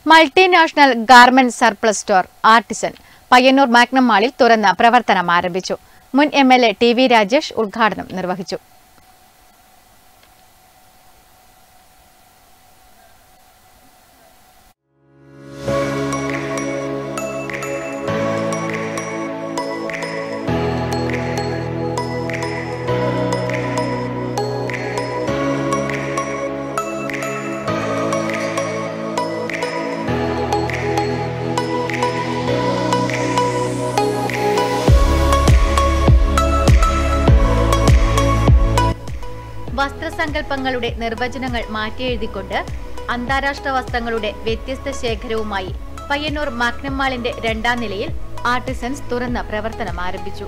multinational garment surplus store Artisan Payyanur Magnum മാളിൽ തുറന്ന് പ്രവർത്തനം ആരംഭിച്ചു മുൻ M L A T V Rajesh ഉദ്ഘാടനം നിർവഹിച്ചു വസ്ത്രസങ്കല്പങ്ങളുടെ നിർവചനങ്ങൾ മാറ്റിയെഴുതിക്കൊണ്ട് അന്താരാഷ്ട്ര വസ്ത്രങ്ങളുടെ വ്യത്യസ്ത ശേഖരവുമായി പയ്യന്നൂർ മാഗ്നം മാളിന്റെ രണ്ടാം നിലയിൽ ആർട്ടിസൻസ് തുറന്ന പ്രവർത്തനം ആരംഭിച്ചു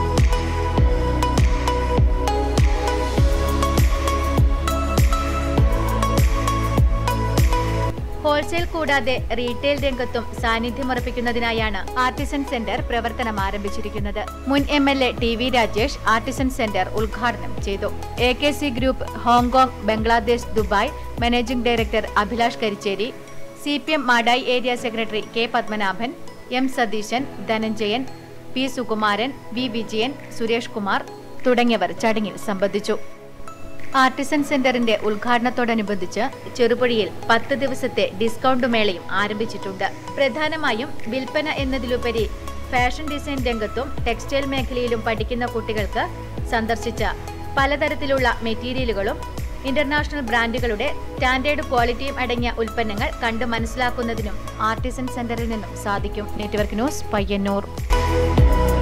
ഹോൾസെയിൽ കൂടാതെ റീറ്റെയിൽ രംഗത്തും സാന്നിധ്യമുറപ്പിക്കുന്നതിനായാണ് ആർട്ടിസൺ സെന്റർ പ്രവർത്തനം ആരംഭിച്ചിരിക്കുന്നത് മുൻ M L A T V Rajesh Artisan centre ഉദ്ഘാടനം ചെയ്തു A K C group Hong Kong Bangladesh Dubai managing director Abhilash Karicheri C P M Madayi area secretary K Padmanabhan M Satheesan Dhananjayan P Sukumaran V Vijayan Suresh Kumar തുടങ്ങിയവർ ചടങ്ങിൽ സംബന്ധിച്ചു ആർട്ടിസൺ സെന്ററിന്റെ ഉദ്ഘാടനത്തോടനുബന്ധിച്ച് ചെറുപുഴയിൽ പത്ത് ദിവസത്തെ ഡിസ്കൗണ്ട് മേളയും ആരംഭിച്ചിട്ടുണ്ട് പ്രധാനമായും വിൽപ്പന എന്നതിലുപരി ഫാഷൻ ഡിസൈൻ രംഗത്തും ടെക്സ്റ്റൈൽ മേഖലയിലും പഠിക്കുന്ന കുട്ടികൾക്ക് സന്ദർശിച്ച പലതരത്തിലുള്ള മെറ്റീരിയലുകളും ഇന്റർനാഷണൽ ബ്രാൻഡുകളുടെ സ്റ്റാൻഡേർഡ് ക്വാളിറ്റിയും അടങ്ങിയ ഉൽപ്പന്നങ്ങൾ കണ്ടു മനസ്സിലാക്കുന്നതിനും ആർട്ടിസൺ സെന്ററിൽ നിന്നും സാധിക്കും നെറ്റ്വർക്ക് ന്യൂസ് പയ്യന്നൂർ